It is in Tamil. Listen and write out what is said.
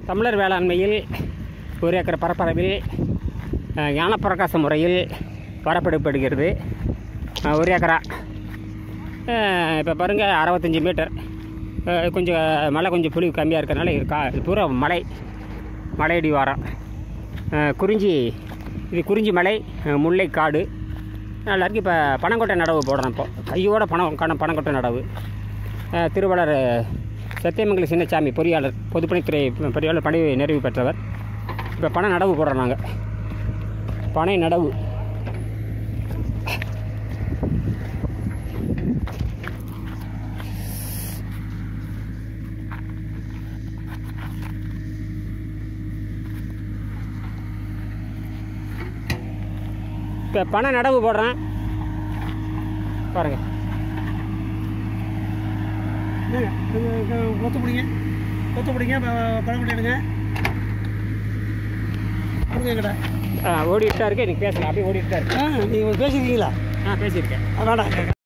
தமிழர் வேளாண்மையில் ஒரு ஏக்கர் பரப்பளவில் அஹ், ஞானப்பிரகாச முறையில் வரப்படுப்படுகிறது அஹ், ஒரு ஏக்கரா இப்போ பாருங்கள் அறுபத்தஞ்சி மீட்டர் அஹ், கொஞ்சம் மழை கொஞ்சம் புளி கம்மியாக இருக்கிறனால இது கா இது பூரா மலை மலையடி வாரம் அஹ், குறிஞ்சி இது குறிஞ்சி மலை அஹ், முல்லைக்காடு நல்லா இருக்கு இப்போ பனங்கொட்டை நடவு போடுறோம் இப்போ கையோட பணம் கண பனங்கொட்டை நடவு அஹ், திருவள்ளர் சத்தியமங்கல சின்னசாமி பொறியாளர் பொதுப்பணித்துறை பொறியாளர் பணி நிறைவு பெற்றவர் இப்போ பண நடவு போடுறோம் நாங்கள் பனை நடவு இப்போ பனை நடவு போடுறேன் பாருங்கள் கொத்து பிடிங்க கொத்து பிடிங்க பழம் எடுங்க கொடுங்க என்கிட்ட ஓடிட்டு தான் இருக்கு எனக்கு பேசலாம் அப்படியே ஓடிட்டு தான் இருக்கு ஆ நீங்கள் பேசியிருக்கீங்களா ஆ பேசியிருக்கேன் வேண்டாம்